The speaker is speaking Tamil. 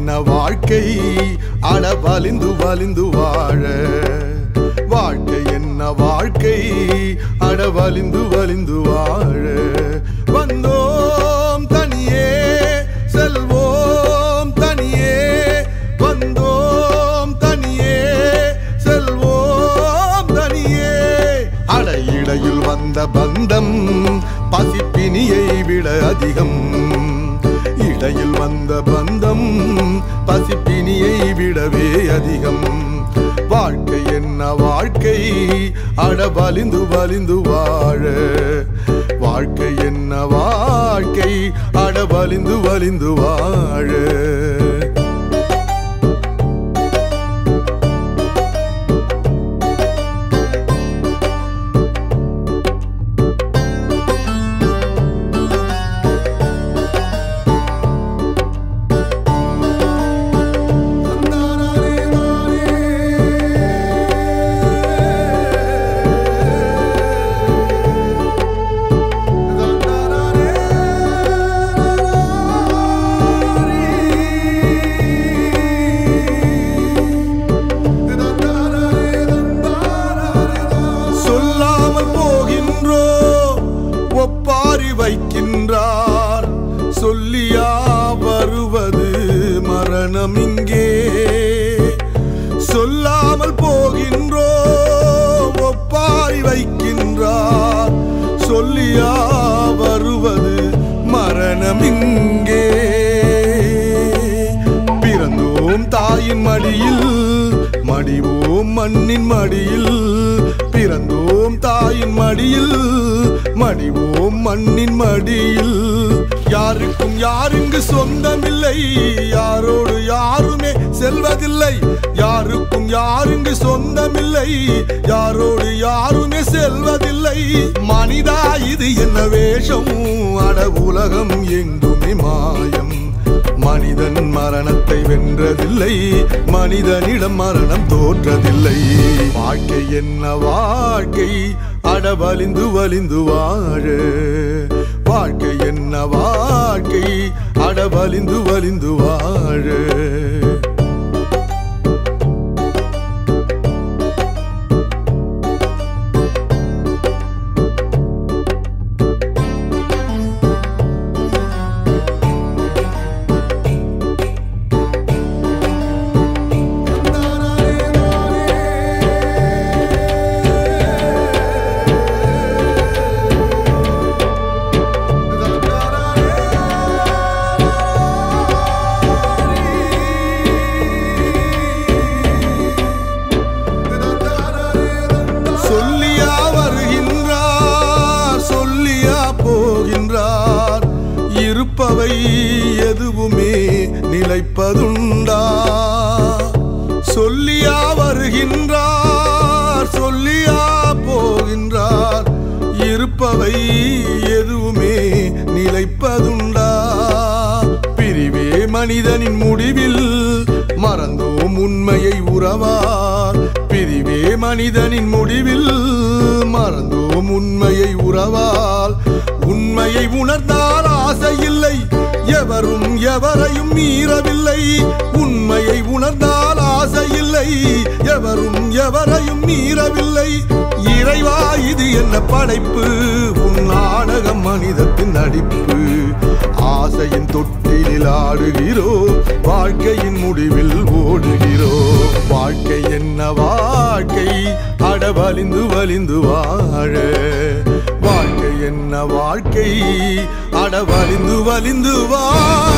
என்ன வாழ்க்கை அட வலிந்து வலிந்து வாழ வாழ்க்கை என்ன வாழ்க்கை அட வலிந்து வலிந்து வாழ வந்தோம் தனியே செல்வோம் தனியே வந்தோம் தனியே செல்வோம் தனியே அட இடையில் வந்த பந்தம் பசிப்பினியை விட அதிகம் இடையில் வந்த பந்தம் பசிப்பினியை விடவே அதிகம் வாழ்க்கை என்ன வாழ்க்கை அட வலிந்து வலிந்து வாழ வாழ்க்கை என்ன வாழ்க்கை அட வலிந்து வலிந்து வாழ சொல்லாமல் போகின்றோ ஒப்பாரி வைக்கின்றார் சொல்லியா வருவது மரணம் இங்கே சொல்லாமல் போகின்றோ ஒப்பாரி வைக்கின்றார் சொல்லியா வருவது மரணம் இங்கே பிறந்தோம் தாயின் மடியில் மடிவோம் மண்ணின் மடியில் பிறந்தோம் தாயின் மடியில் மடிவோம் மண்ணின் மடியில் யாருக்கும் யாருங்கு சொந்தமில்லை யாரோடு யாருமே செல்வதில்லை யாருக்கும் யாருங்கு சொந்தமில்லை யாரோடு யாருமே செல்வதில்லை மனிதா இது என்ன வேஷம் அட உலகம் எங்குமே மாயம் மனிதன் மரணத்தை வென்றதில்லை மனிதனிடம் மரணம் தோற்றதில்லை வாழ்க்கை என்ன வாழ்க்கை அட வலிந்து வலிந்து வாழ வாழ்க்கை என்ன வாழ்க்கை அட வலிந்து வலிந்து வாழ சொல்லியா வருகின்றார் சொல்லியா போகின்றார் இருப்பவை எதுவுமே நிலைப்பதுண்டா சொல்லியா வருகின்றார் சொல்லியா போகின்றார் இருப்பவை எதுவுமே நிலைப்பதுண்டா பிரிவே மனிதனின் முடிவில் மறந்தோம் உண்மையை உறவார் பிரிவே மனிதனின் முடிவில் மறந்தோம் உண்மையை உறவால் உண்மையை உணர்ந்தால் ஆசை இல்லை எவரும் எவரையும் மீறவில்லை உண்மையை உணர்ந்தால் ஆசை இல்லை எவரும் எவரையும் மீறவில்லை இறைவா இது என்ன படைப்பு உன் நாடகம் மனிதத்தின் நடிப்பு ஆசையின் தொட்டிலில் ஆடுகிறோ வாழ்க்கையின் முடிவில் ஓடுகிறோ வாழ்க்கை என்ன வாழ்க்கை அட வலிந்து வலிந்து வாழ வாழ்க்கை என்ன வாழ்க்கை அட வலிந்து வலிந்து வாழ